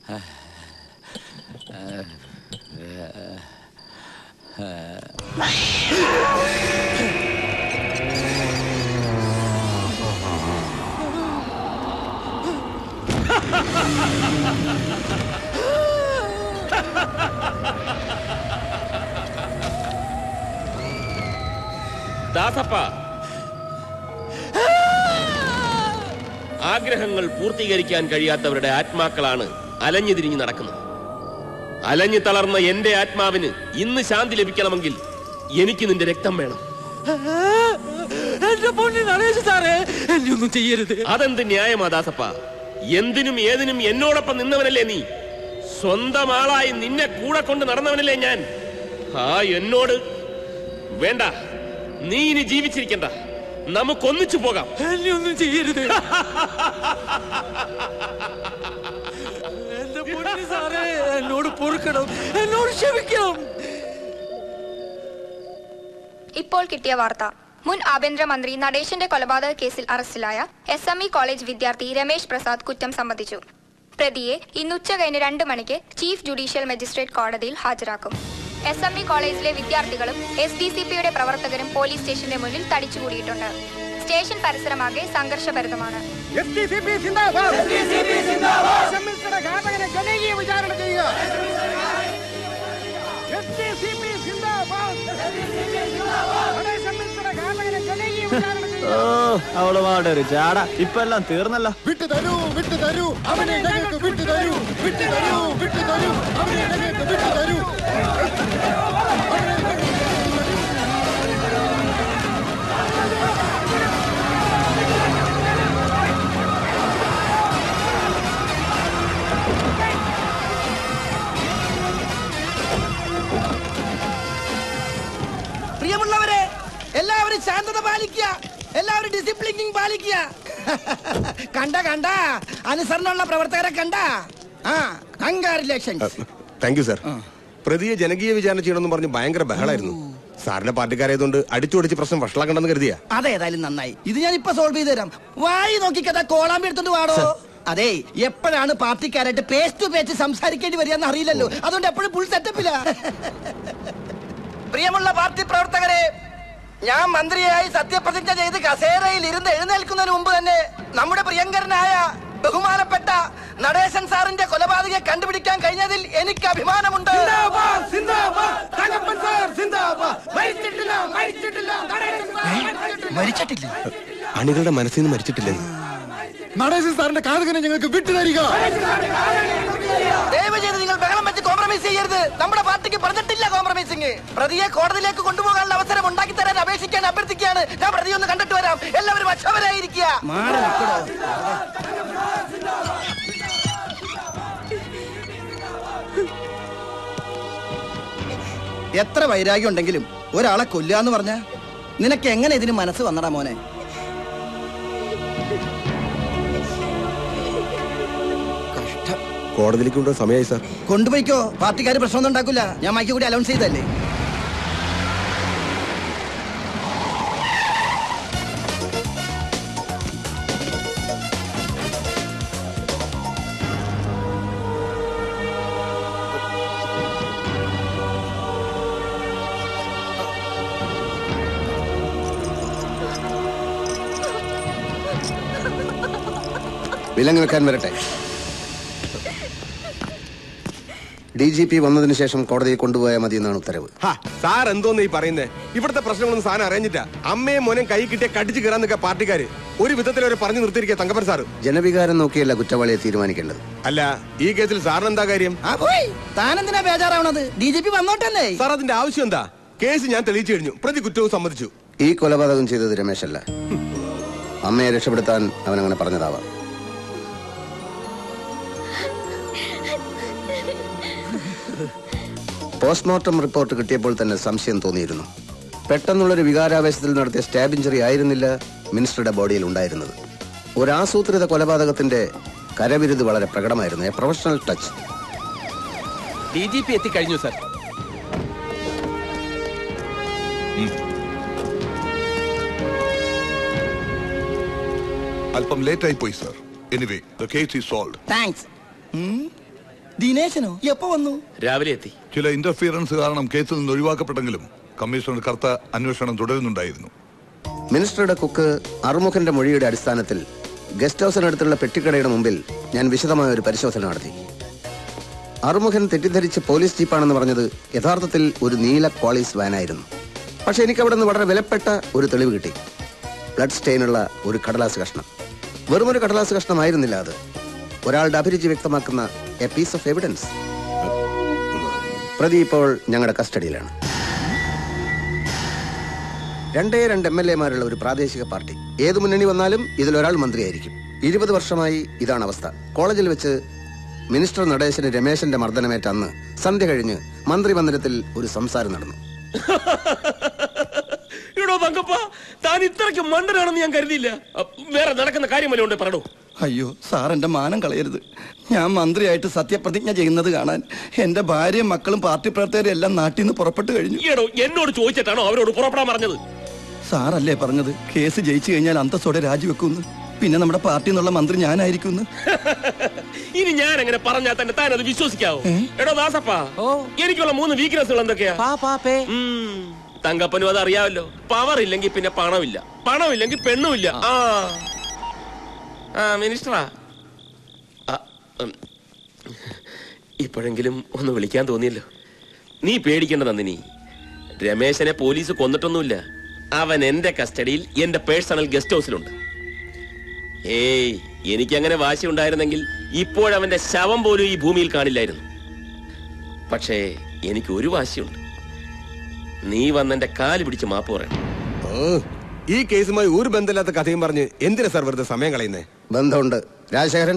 ദാസപ്പ ആഗ്രഹങ്ങൾ പൂർത്തീകരിക്കാൻ കഴിയാത്തവരുടെ ആത്മാക്കളാണ് അലഞ്ഞു തിരിഞ്ഞു നടക്കുന്നത് അലഞ്ഞു തളർന്ന എന്റെ ആത്മാവിന് ഇന്ന് ശാന്തി ലഭിക്കണമെങ്കിൽ എനിക്ക് നിന്റെ രക്തം വേണം എന്റെ പൊന്നി നടേശ് സാറേ എന്നെ ഒന്നും ചെയ്യരുത് അതെന്ത് ന്യായമാ ദാസപ്പ എന്തിനും ഏതിനും എന്നോടൊപ്പം നിന്നവനല്ലേ നീ സ്വന്തം ആളായി നിന്നെ കൂടെ കൊണ്ട് നടന്നവനല്ലേ ഞാൻ ആ എന്നോട് വേണ്ട നീ ഇനി ജീവിച്ചിരിക്കണ്ട നമുക്കൊന്നിച്ചു പോകാം എന്നെ ഒന്നും ചെയ്യരുത് എന്റെ പൊന്നി സാറേ എന്നോട് പൊറുക്കണം എന്നോട് ക്ഷമിക്കണം ഇപ്പോൾ കിട്ടിയ വാർത്ത മുൻ ആഭ്യന്തരമന്ത്രി നടേശന്റെ കൊലപാതക കേസിൽ അറസ്റ്റിലായ എസ് എം ഇ കോളേജ് വിദ്യാർത്ഥി രമേശ് പ്രസാദ് കുറ്റം സമ്മതിച്ചു പ്രതിയെ ഇന്ന് ഉച്ച കഴിഞ്ഞ് രണ്ട് മണിക്ക് ചീഫ് ജുഡീഷ്യൽ മജിസ്ട്രേറ്റ് കോടതിയിൽ ഹാജരാക്കും എസ് എം ഇ കോളേജിലെ വിദ്യാർത്ഥികളും എസ് ഡി സി പിയുടെ പ്രവർത്തകരും പോലീസ് സ്റ്റേഷന്റെ മുന്നിൽ തടിച്ചുകൂടിയിട്ടുണ്ട് സ്റ്റേഷൻ പരിസരമാകെ സംഘർഷഭരിതമാണ് ഘാതകനെ ജനകീയ വിചാരണ ചെയ്യുക ഓ അവളുമാരുടെ ഒരു ചാട ഇപ്പൊ എല്ലാം തീർന്നല്ലോ വിട്ടു തരൂ വിട്ടു തരൂ അവനെ ഞങ്ങൾക്ക് വിട്ടു തരൂ വിട്ടു തരൂ വിട്ടു തരൂ അവനെ ഞങ്ങൾക്ക് വിട്ടു തരൂ പ്രിയമുള്ളവരെ എല്ലാവരും ശാന്തത പാലിക്കുക എല്ലാവരും ഡിസിപ്ലിനിങ് പാലിക്കുക കണ്ട കണ്ട അനുസരണമുള്ള പ്രവർത്തകരെ കണ്ട ആ കൺഗ്രാറ്റുലേഷൻസ് താങ്ക് യു സർ പ്രതിയെ ജനകീയ വിചാരണ ചെയ്യണമെന്ന് പറഞ്ഞ് ഭയങ്കര ബഹളായിരുന്നു സാറിന്റെ പാർട്ടിക്കാരായതുകൊണ്ട് അടിച്ചോടിച്ച് പ്രശ്നം വഷളാക്കണ്ടെന്ന് കരുതിയാ അതേതായാലും നന്നായി ഇത് ഞാൻ ഇപ്പൊ സോൾവ് ചെയ്ത് തരാം വായി നോക്കിക്കഥ കോളാമ്പി എടുത്തോണ്ട് വാടോ അതെ എപ്പോഴാണ് പാർട്ടിക്കാരായിട്ട് പേസ് ടു പേച്ച് സംസാരിക്കേണ്ടി വരികയെന്ന് അറിയില്ലല്ലോ അതുകൊണ്ട് എപ്പോഴും ഫുൾ സെറ്റപ്പില്ല പ്രിയമുള്ള പാർട്ടി പ്രവർത്തകരെ ഞാൻ മന്ത്രിയായി സത്യപ്രതിജ്ഞ ചെയ്ത് കസേരയിൽ ഇരുന്ന് എഴുന്നേൽക്കുന്നതിന് മുമ്പ് തന്നെ നമ്മുടെ പ്രിയങ്കരനായ ബഹുമാനപ്പെട്ട നടേശൻ സാറിന്റെ കൊലപാതകയെ കണ്ടുപിടിക്കാൻ കഴിഞ്ഞതിൽ എനിക്ക് അഭിമാനമുണ്ട് മരിച്ചിട്ടില്ല അണികളുടെ മനസ്സിൽ നിന്ന് മരിച്ചിട്ടില്ലെന്ന് നടേശൻ സാറിന്റെ കാതകനെ ഞങ്ങൾക്ക് വിട്ടു തരിക ദയവ് ചെയ്ത് നിങ്ങൾ ബഹളം വെച്ച് കോംപ്രമൈസ് ചെയ്യരുത് നമ്മുടെ പാർട്ടിക്ക് പറഞ്ഞിട്ടില്ല കോംപ്രമൈസിങ് പ്രതിയെ കോടതിയിലേക്ക് കൊണ്ടുപോകാനുള്ള അവസരം ഉണ്ടാക്കി തരാൻ അപേക്ഷിക്കാൻ അഭ്യർത്ഥിക്കുകയാണ് ഞാൻ പ്രതി ഒന്ന് കണ്ടിട്ട് വരാം എല്ലാവരും അക്ഷമരായിരിക്കുക എത്ര വൈരാഗ്യം ഉണ്ടെങ്കിലും ഒരാളെ കൊല്ലുക എന്ന് പറഞ്ഞ നിനക്ക് എങ്ങനെ ഇതിന് മനസ്സ് വന്നടാ മോനെ കോടതിയിലേക്ക് കൊണ്ടുപോകാൻ സമയമായി സാർ കൊണ്ടുപോയിക്കോ പാർട്ടിക്കാർ പ്രശ്നമൊന്നും ഉണ്ടാക്കില്ല ഞാൻ മൈക്ക് കൂടി അലൗൺസ് ചെയ്തല്ലേ വിലങ്ങ് വെക്കാൻ വരട്ടെ ഡി ജി പി വന്നതിന് ശേഷം കോടതിയിൽ കൊണ്ടുപോയാൽ മതി എന്നാണ് ഉത്തരവ് സാർ എന്തോന്ന് ഈ പറയുന്നേ ഇവിടുത്തെ പ്രശ്നങ്ങളൊന്നും സാധനം അറിഞ്ഞിട്ടാ അമ്മയും മോനും കൈ കിട്ടിയ കടിച്ചു കയറാൻ നിൽക്കുക പാർട്ടിക്കാര് ഒരു വിധത്തിൽ അവരെ പറഞ്ഞു നിർത്തിയിരിക്കുക തങ്കപ്പൻ സാറ് ജനവികാരം നോക്കിയല്ല കുറ്റവാളിയെ തീരുമാനിക്കേണ്ടത് അല്ല ഈ കേസിൽ സാറിന് എന്താ കാര്യം ആ പോയി താനെന്തിനാ ബേജാറാവണത് ഡി ജി പി വന്നോട്ടല്ലേ സാർ അതിന്റെ ആവശ്യം എന്താ കേസ് ഞാൻ തെളിയിച്ചു കഴിഞ്ഞു പ്രതി കുറ്റവും സമ്മതിച്ചു ഈ കൊലപാതകം ചെയ്തത് രമേശല്ല അമ്മയെ രക്ഷപ്പെടുത്താൻ അവൻ അങ്ങനെ പറഞ്ഞതാവാം പോസ്റ്റ്മോർട്ടം റിപ്പോർട്ട് കിട്ടിയപ്പോൾ തന്നെ സംശയം തോന്നിയിരുന്നു പെട്ടെന്നുള്ളൊരു വികാരാവേശത്തിൽ നടത്തിയ സ്റ്റാബ് ഇഞ്ചറി ആയിരുന്നില്ല മിനിസ്റ്ററുടെ ബോഡിയിൽ ഉണ്ടായിരുന്നത് ഒരു ആസൂത്രിത കൊലപാതകത്തിന്റെ കരവിരുത് വളരെ പ്രകടമായിരുന്നു a professional touch D G P എത്തിക്കഴിഞ്ഞു സർ അല്പം ലേറ്റ് ആയി പോയി sir anyway the case is solve thanks ദിനേശനോ എപ്പോ വന്നു രാവിലെ എത്തി ചില ഇന്റർഫിയറൻസ് കാരണം കേസിൽ നിന്ന് ഒഴിവാക്കപ്പെട്ടെങ്കിലും കമ്മീഷണർ കർത്ത അന്വേഷണം തുടരുന്നുണ്ടായിരുന്നു മിനിസ്റ്ററുടെ കുക്ക് അറുമുഖന്റെ മൊഴിയുടെ അടിസ്ഥാനത്തിൽ ഗസ്റ്റ് ഹൗസിനടുത്തുള്ള പെട്ടിക്കടയുടെ മുമ്പിൽ ഞാൻ വിശദമായ ഒരു പരിശോധന നടത്തി അറുമുഖൻ തെറ്റിദ്ധരിച്ച് പോലീസ് ജീപ്പാണെന്ന് പറഞ്ഞത് യഥാർത്ഥത്തിൽ ഒരു നീല ക്വാളിസ് വാനായിരുന്നു പക്ഷെ എനിക്ക് അവിടെ നിന്ന് വളരെ വിലപ്പെട്ട ഒരു തെളിവ് കിട്ടി ബ്ലഡ് സ്റ്റെയിനുള്ള ഒരു കടലാസ് കഷ്ണം വെറുമൊരു കടലാസ് കഷ്ണമായിരുന്നില്ല അത് ഒരാളുടെ അഭിരുചി വ്യക്തമാക്കുന്ന എ പീസ് ഓഫ് എവിഡൻസ് പ്രതി ഇപ്പോൾ ഞങ്ങളുടെ കസ്റ്റഡിയിലാണ് രണ്ടേ രണ്ട് എം എൽ എമാരുള്ള ഒരു പ്രാദേശിക പാർട്ടി ഏത് മുന്നണി വന്നാലും ഇതിലൊരാൾ മന്ത്രിയായിരിക്കും ഇരുപത് വർഷമായി ഇതാണ് അവസ്ഥ കോളേജിൽ വെച്ച് മിനിസ്റ്റർ നടേശന് രമേശന്റെ മർദ്ദനമേറ്റ അന്ന് സന്ധ്യ കഴിഞ്ഞ് മന്ത്രിമന്ദിരത്തിൽ ഒരു സംസാരം നടന്നു എടോ തങ്കപ്പ താൻ ഇത്രയ്ക്ക് മണ്ടനാണെന്ന് ഞാൻ കരുതിയില്ല അ, വേറെ നടക്കുന്ന കാര്യമല്ലോ ഉണ്ട് പറടോ അയ്യോ സാർ എന്റെ മാനം കളയരുത് ഞാൻ മന്ത്രിയായിട്ട് സത്യപ്രതിജ്ഞ ചെയ്യുന്നത് കാണാൻ എന്റെ ഭാര്യയും മക്കളും പാർട്ടി പ്രവർത്തകരും എല്ലാം നാട്ടിൽ നിന്ന് പുറപ്പെട്ടു കഴിഞ്ഞു എടോ എന്നോട് ചോദിച്ചിട്ടാണോ അവരോട് പുറപ്പെടാൻ പറഞ്ഞത് സാറല്ലേ പറഞ്ഞത് കേസ് ജയിച്ചു കഴിഞ്ഞാൽ അന്തസ്സോടെ രാജിവെക്കുന്നു പിന്നെ നമ്മുടെ പാർട്ടി എന്നുള്ള മന്ത്രി ഞാനായിരിക്കുന്നു ഇനി ഞാൻ എങ്ങനെ പറഞ്ഞാൽ തന്നെ താൻ അത് വിശ്വസിക്കാവോ എടോ ദാസപ്പ എനിക്കുള്ള മൂന്ന് വീക്ക്നെസ്സുകൾ എന്തൊക്കെയാ ഉം, തങ്കപ്പനും അത് അറിയാമല്ലോ പവർ ഇല്ലെങ്കിൽ പിന്നെ പണമില്ല പണമില്ലെങ്കിൽ പെണ്ണുമില്ല ആ ആ മിനിസ്റ്ററാ ആ, ഉം. ഇപ്പോഴെങ്കിലും ഒന്ന് വിളിക്കാൻ തോന്നിയല്ലോ നീ പേടിക്കേണ്ട നന്ദിനി രമേശനെ പോലീസ് കൊന്നിട്ടൊന്നുമില്ല അവൻ എന്റെ കസ്റ്റഡിയിൽ എന്റെ പേഴ്സണൽ ഗസ്റ്റ് ഹൗസിലുണ്ട് ഏയ് എനിക്കങ്ങനെ വാശി ഉണ്ടായിരുന്നെങ്കിൽ ഇപ്പോഴവന്റെ ശവം പോലും ഈ ഭൂമിയിൽ കാണില്ലായിരുന്നു പക്ഷേ എനിക്ക് ഒരു വാശിയുണ്ട് നീ വന്നെന്റെ കാല് പിടിച്ച് മാപ്പ് പറയണം ഓ ഈ കേസുമായി ഒരു ബന്ധമില്ലാത്ത കഥയും പറഞ്ഞ് എന്തിനാ സാർ വെറുതെ സമയം കളയുന്നേ ബന്ധമുണ്ട് രാജശേഖരൻ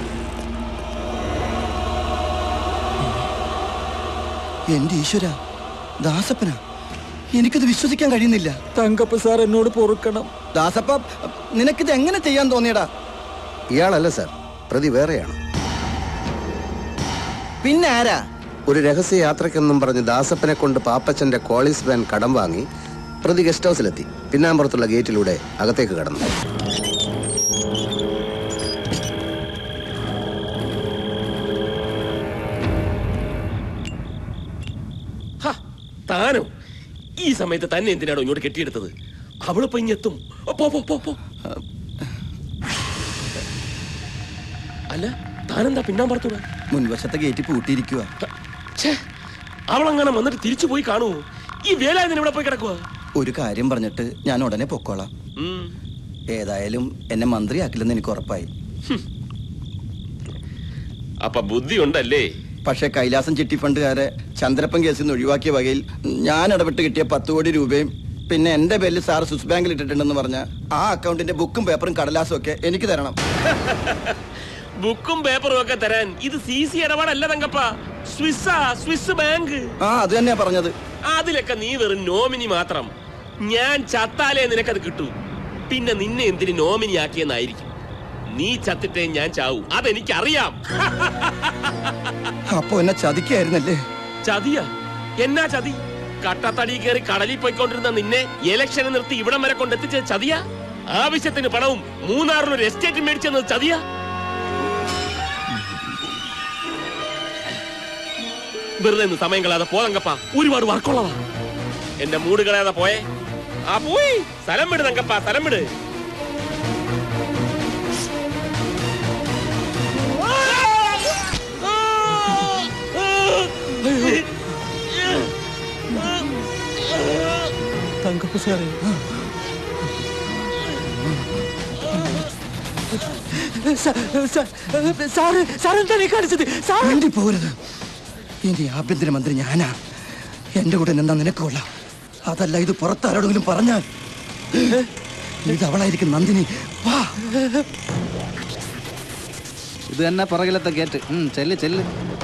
എന്റെ ഈശ്വര ദാസപ്പന എനിക്കത് വിശ്വസിക്കാൻ കഴിയുന്നില്ല തങ്കപ്പ സാർ എന്നോട് പൊറുക്കണം ദാസപ്പ നിനക്കിത് എങ്ങനെ ചെയ്യാൻ തോന്നിയടാ ഇയാളല്ല സാർ പ്രതി വേറെയാണ് പിന്നെ ആരാ ഒരു രഹസ്യ യാത്രക്കെന്നും പറഞ്ഞ് ദാസപ്പനെ കൊണ്ട് പാപ്പച്ചന്റെ കോളീസ് വാൻ കടം വാങ്ങി പ്രതി ഗസ്റ്റ് ഹൗസിലെത്തി പിന്നാമ്പുറത്തുള്ള ഗേറ്റിലൂടെ അകത്തേക്ക് കടന്നു ഹ, താനോ ഈ സമയത്ത് തന്നെ എന്തിനാണോ ഇങ്ങോട്ട് കെട്ടിയെടുത്തത് അവളിപ്പോ ഇങ്ങെത്തും ഓ, പോ പോ പോ പോ അല്ല താനെന്താ പിന്നാമ്പറത്തൂടാ മുൻവശത്തെ ഗേറ്റ് പൂട്ടിയിരിക്കുക അവളങ്ങനെ വന്നിട്ട് തിരിച്ചു പോയി കാണൂ ഈ വേലായുധൻ ഇവിടെ പോയി കിടക്കുക ഒരു കാര്യം പറഞ്ഞിട്ട് ഞാൻ ഉടനെ പൊക്കോളാം ഏതായാലും എന്നെ മന്ത്രിയാക്കില്ലെന്ന് എനിക്ക് ഉറപ്പായി അപ്പൊ ബുദ്ധി ഉണ്ടല്ലേ പക്ഷെ കൈലാസം ചിട്ടി ഫണ്ടുകാരെ ചന്ദ്രപ്പൻ കേസിൽ നിന്ന് ഒഴിവാക്കിയ വകയിൽ ഞാൻ ഇടപെട്ട് കിട്ടിയ പത്ത് കോടി രൂപയും പിന്നെ എന്റെ പേരിൽ സാർ സ്വിസ് ബാങ്കിൽ ഇട്ടിട്ടുണ്ടെന്ന് പറഞ്ഞ ആ അക്കൗണ്ടിന്റെ ബുക്കും പേപ്പറും കടലാസും ഒക്കെ എനിക്ക് തരണം ബുക്കും പേപ്പറും ഒക്കെ തരാൻ ഇത് സി സി ഇടപാടല്ല തങ്കപ്പ സ്വിസ്സാ സ്വിസ് ബാങ്ക് ആ അത് തന്നെയാ പറഞ്ഞത് അതിലൊക്കെ നീ വെറും നോമിനി മാത്രം ഞാൻ ചത്താലേ നിനക്കത് കിട്ടൂ പിന്നെ നിന്നെ എന്തിന് നോമിനി ആക്കിയെന്നായിരിക്കും നീ ചത്തിട്ടേ ഞാൻ ചാവൂ അതെനിക്കറിയാം അപ്പൊ എന്നെ ചതിക്കായിരുന്നല്ലേ ചതിയ എന്നാ ചതി കട്ടത്തടി കയറി കടലിൽ പോയിക്കൊണ്ടിരുന്ന നിന്നെ ഇലക്ഷന് നിർത്തി ഇവിടം വരെ കൊണ്ടെത്തിച്ച ചതിയ ആവശ്യത്തിന് പണവും മൂന്നാറിൽ ഒരു എസ്റ്റേറ്റ് മേടിച്ചെന്നത് ചതിയ വെറുതെ നിന്ന് സമയം കളയാതെ പോതങ്കപ്പ ഒരുപാട് വർക്കുള്ളതാ എന്റെ മൂട് കളയാതെ പോയേ ആ പോയി സ്ഥലം വിട് തങ്കപ്പ സ്ഥലം വിട് തങ്കപ്പ സാറേ സാറ് സാറെന്താണ് ഈ കാണിച്ചത് സാർ വേണ്ടി പോകരുത് ഇനി ആഭ്യന്തരമന്ത്രി ഞാനാ എന്റെ കൂടെ നിന്നാ നിനക്ക് കൊള്ളാം അതല്ല ഇത് പുറത്താരോടെങ്കിലും പറഞ്ഞാൽ ഇത് അവളായിരിക്കും നന്ദിനി വാ ഇത് തന്നെ പുറകിലത്തെ ഗേറ്റ് ഉം, ചെല്ല് ചെല്ല്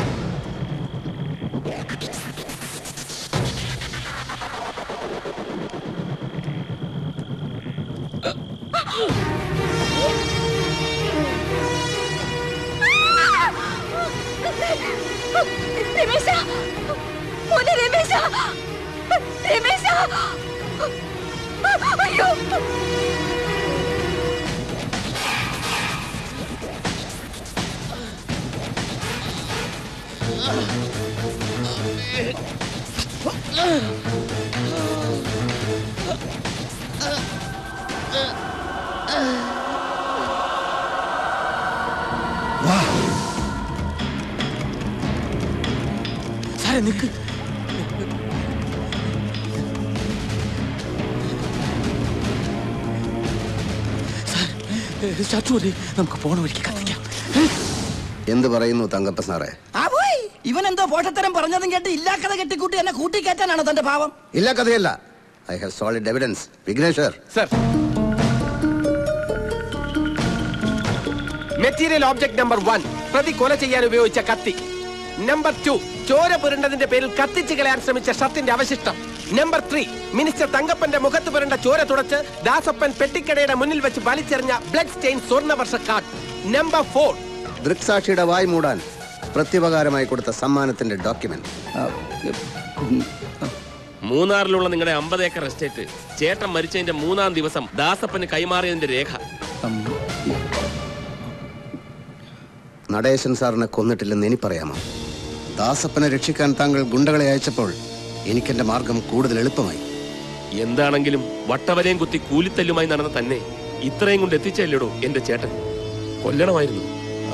രമേശ മോനെ രമേശ രമേശ അയ്യോ സാറേ നിക്ക് സാർ ചാച്ചു നമുക്ക് പോണ വഴിക്ക് കത്തിക്കാം എന്ത് പറയുന്നു തങ്കപ്പ സാറേ ആ പോയി ഇവൻ എന്തോ പോഷത്തരം പറഞ്ഞതും കേട്ട് ഇല്ലാക്കഥ കെട്ടിക്കൂട്ടി എന്നെ കൂട്ടിക്കയറ്റാനാണോ തന്റെ ഭാവം ഇല്ല കഥയല്ല I have solid evidence Vighneshwar sir material object number one പ്രതി കൊല ചെയ്യാൻ ഉപയോഗിച്ച കത്തി നമ്പർ ടു ചോര പുരണ്ടതിന്റെ പേരിൽ കത്തിച്ചു കളയാൻ ശ്രമിച്ച ഷർട്ടിന്റെ അവശിഷ്ടം നമ്പർ ത്രീ മിനിസ്റ്റർ തങ്കപ്പന്റെ മുഖത്ത് പുരണ്ട ചോര തുടച്ച് ദാസപ്പൻ പെട്ടിക്കടയുടെ മുന്നിൽ വെച്ച് വലിച്ചെറിഞ്ഞ blood stain Swarnavarsha card number four ദൃക്സാക്ഷിയുടെ വായ് മൂടാൻ പ്രത്യുപകാരമായി കൊടുത്ത സമ്മാനത്തിന്റെ ഡോക്യുമെന്റ് മൂന്നാറിലുള്ള നിങ്ങളുടെ അമ്പത് ഏക്കർ എസ്റ്റേറ്റ് ചേട്ടൻ മരിച്ചതിന്റെ മൂന്നാം ദിവസം ദാസപ്പന് കൈമാറിയതിന്റെ രേഖ നടേശൻ സാറിനെ കൊന്നിട്ടില്ലെന്ന് ഇനി പറയാമോ ദാസപ്പനെ രക്ഷിക്കാൻ താങ്കൾ ഗുണ്ടകളെ അയച്ചപ്പോൾ എനിക്കെന്റെ മാർഗം കൂടുതൽ എളുപ്പമായി എന്താണെങ്കിലും വട്ടവരെയും കുത്തി കൂലിത്തല്ലുമായി നടന്ന തന്നെ ഇത്രയും കൊണ്ട് എത്തിച്ചല്ലേടോ എന്റെ ചേട്ടൻ കൊല്ലണമായിരുന്നു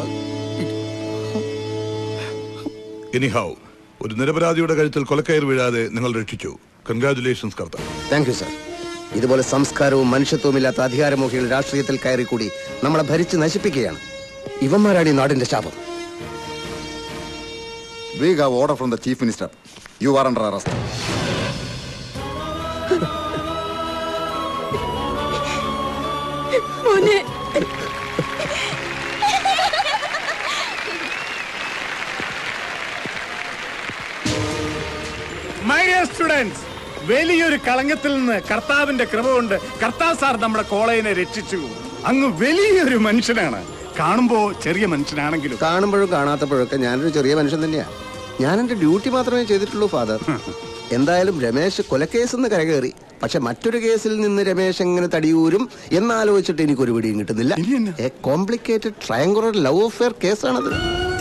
എനിഹാവ് ഒരു നിരപരാധിയുടെ കഴുത്തിൽ കൊലക്കയർ വീഴാതെ നിങ്ങൾ രക്ഷിച്ചു congratulations Kartha thank you sir ഇതുപോലെ സംസ്കാരവും മനുഷ്യത്വവും ഇല്ലാത്ത അധികാരമോഹികൾ രാഷ്ട്രീയത്തിൽ കയറി കൂടി നമ്മളെ ഭരിച്ച് നശിപ്പിക്കുകയാണ് ഇവന്മാരാണ് ഈ നാടിന്റെ ശാപം We have order from the chief minister. You are under arrest. മോനെ മൈ ഡിയർ സ്റ്റുഡൻസ് വലിയൊരു കളങ്കത്തിൽ നിന്ന് കർത്താവിന്റെ കൃപ കൊണ്ട് കർത്താവ് സാർ നമ്മുടെ കോളേജിനെ രക്ഷിച്ചു അങ്ങ് വലിയൊരു മനുഷ്യനാണ് കാണുമ്പോ ചെറിയ മനുഷ്യനാണെങ്കിലും കാണുമ്പോഴും കാണാത്തപ്പോഴൊക്കെ ഞാനൊരു ചെറിയ മനുഷ്യൻ തന്നെയാ ഞാൻ എന്റെ ഡ്യൂട്ടി മാത്രമേ ചെയ്തിട്ടുള്ളൂ ഫാദർ എന്തായാലും രമേശ് കൊലക്കേസ് നിന്ന് കരകയറി പക്ഷെ മറ്റൊരു കേസിൽ നിന്ന് രമേശ് എങ്ങനെ തടിയൂരും എന്നാലോചിച്ചിട്ട് എനിക്കൊരു പിടിയും കിട്ടുന്നില്ല a complicated triangular love affair കേസാണത്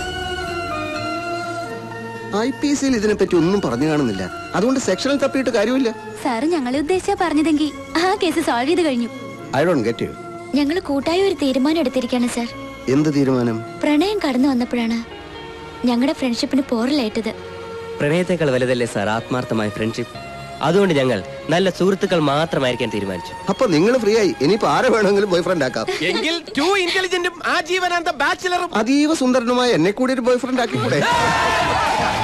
ഐ പി സിയിൽ ഇതിനെപ്പറ്റി ഒന്നും പറഞ്ഞു കാണുന്നില്ല അതുകൊണ്ട് സെക്ഷനിൽ തപ്പിയിട്ട് കാര്യമില്ല സാറ് ഞങ്ങളെ ഉദ്ദേശിച്ചാ പറഞ്ഞതെങ്കിൽ ആ കേസ് സോൾവ് ചെയ്ത് കഴിഞ്ഞു ഐ ഡോണ്ട് ഗെറ്റ് യു ഞങ്ങൾ കൂട്ടായി ഒരു തീരുമാനം എടുത്തിരിക്കുകയാണ് സാർ എന്ത് തീരുമാനം പ്രണയം കടന്നു വന്നപ്പോഴാണ് ഞങ്ങളുടെ ഫ്രണ്ട്ഷിപ്പിന് പോറലേറ്റത് പ്രണയത്തെക്കാൾ വലുതല്ലേ സാർ ആത്മാർത്ഥമായ ഫ്രണ്ട്ഷിപ്പ് അതുകൊണ്ട് ഞങ്ങൾ നല്ല സുഹൃത്തുക്കൾ മാത്രമായിരിക്കാൻ തീരുമാനിച്ചു അപ്പൊ നിങ്ങൾ ഫ്രീ ആയി ഇനിയിപ്പോ ആരെ വേണമെങ്കിലും ബോയ് ഫ്രണ്ട് ആക്കാം എങ്കിൽ ടു ഇന്റലിജന്റും ആജീവനാന്ത ബാച്ചിലറും അതീവ സുന്ദരനുമായ എന്നെ കൂടി ഒരു ബോയ് ഫ്രണ്ട് ആക്കിക്കൂടെ